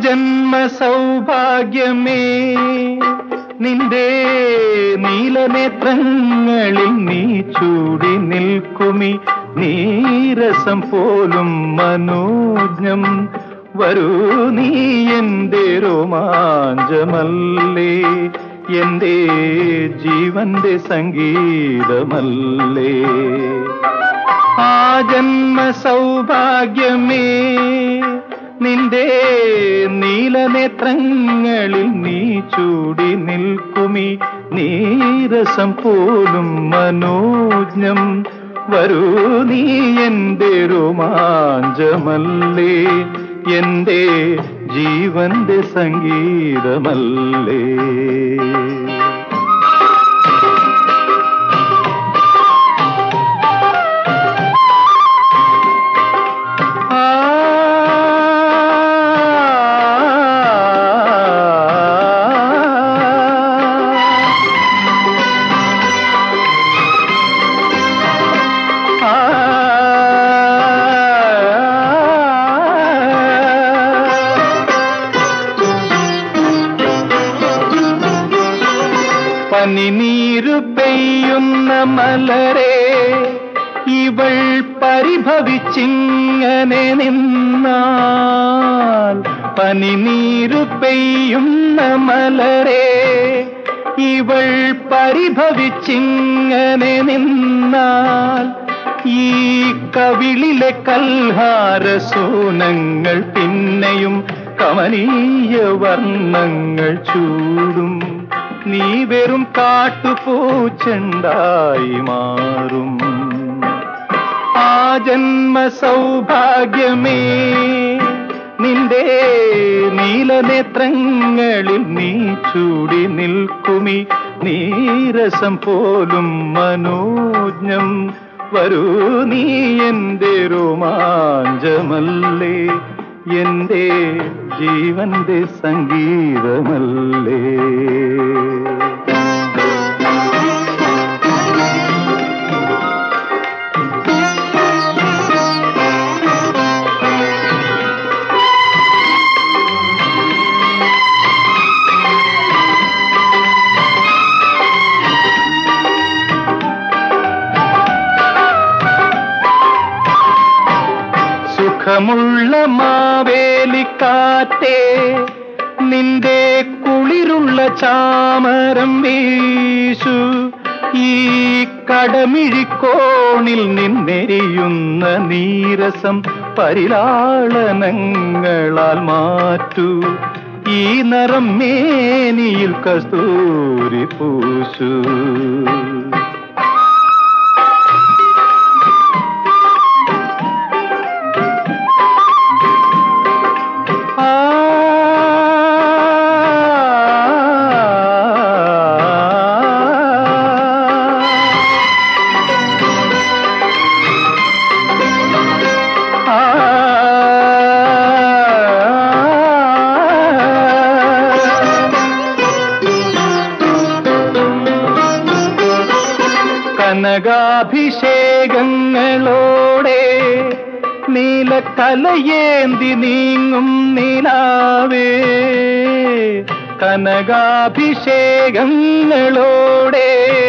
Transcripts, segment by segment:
ജന്മ സൗഭാഗ്യമേ നിന്റെ നീലനേത്രങ്ങളിൽ നീ ചൂടി നിൽക്കുമി നീരസം പോലും മനോജ്ഞം വരൂ നീ എന്റെ രോമാഞ്ചമല്ലേ എന്റെ ജീവന്റെ സംഗീതമല്ലേ ആ ജന്മ സൗഭാഗ്യമേ നിന്റെ നീലനേത്രങ്ങളിൽ നീ ചൂടി നിൽക്കുമി നീരസം പോലും മനോജ്ഞം വരൂ നീ എന്റെ രോമാഞ്ചമല്ലേ എന്റെ ജീവന്റെ സംഗീതമല്ലേ പനിനീരു പെയ്യുന്ന മലരെ ഇവൾ പരിഭവിച്ചിങ്ങനെ നിന്നാൽ പനിനീരു പെയ്യുന്ന മലരെ ഇവൾ പരിഭവിച്ചിങ്ങനെ നിന്നാൽ ഈ കവിളിലെ കൽഹാരസൂനങ്ങൾ പിന്നെയും കമനീയ വർണ്ണങ്ങൾ ചൂടും നീ വെറും കാട്ടുപൂച്ചെണ്ടായി മാറും ആ ജന്മ സൗഭാഗ്യമേ നിന്റെ നീലനേത്രങ്ങളിൽ നീ ചൂടി നിൽക്കുമി നീരസം പോലും മനോജ്ഞം വരൂ നീ എന്റെ രോമാഞ്ചമല്ലേ എന്റെ ജീവന്റെ സംഗീതമല്ലേ സുഖമുള്ള മാവേലിക്കാറ്റേ നിന്റെ കുളിരുള്ള ചാമരം വീശു ഈ കടമിഴിക്കോണിൽ നിന്നെരിയുന്ന നീരസം പരിലാളനങ്ങളാൽ മാറ്റൂ ഈ നിറം മേനിയിൽ കസ്തൂരി പൂശു കനകാഭിഷേകങ്ങളോടെ നീലക്കലയേന്തി നീങ്ങും നിലാവേ കനകാഭിഷേകങ്ങളോടെ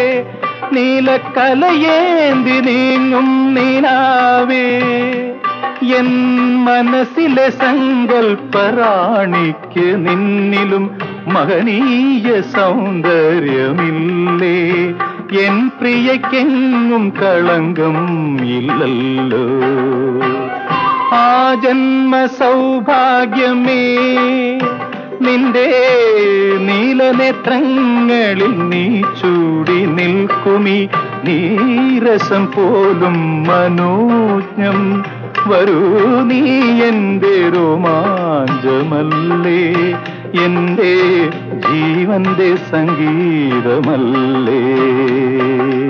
നീലക്കലയേന്തി നീങ്ങും നിലാവേ എൻ മനസ്സിലെ സങ്കൽപ്പറാണിക്ക് നിന്നിലും മഹനീയ സൗന്ദര്യമില്ലേ എൻ പ്രിയക്കെങ്ങും കളങ്കം ഇല്ലല്ലോ ആ ജന്മ സൗഭാഗ്യമേ നിന്റെ നീലനേത്രങ്ങളിൽ നീ ചൂടി നിൽക്കുമി നീരസം പോലും മനോജ്ഞം വരൂ നീ എന്റെ രോമാഞ്ചമല്ലേ എന്റെ ജീവന്റെ സംഗീതമല്ലേ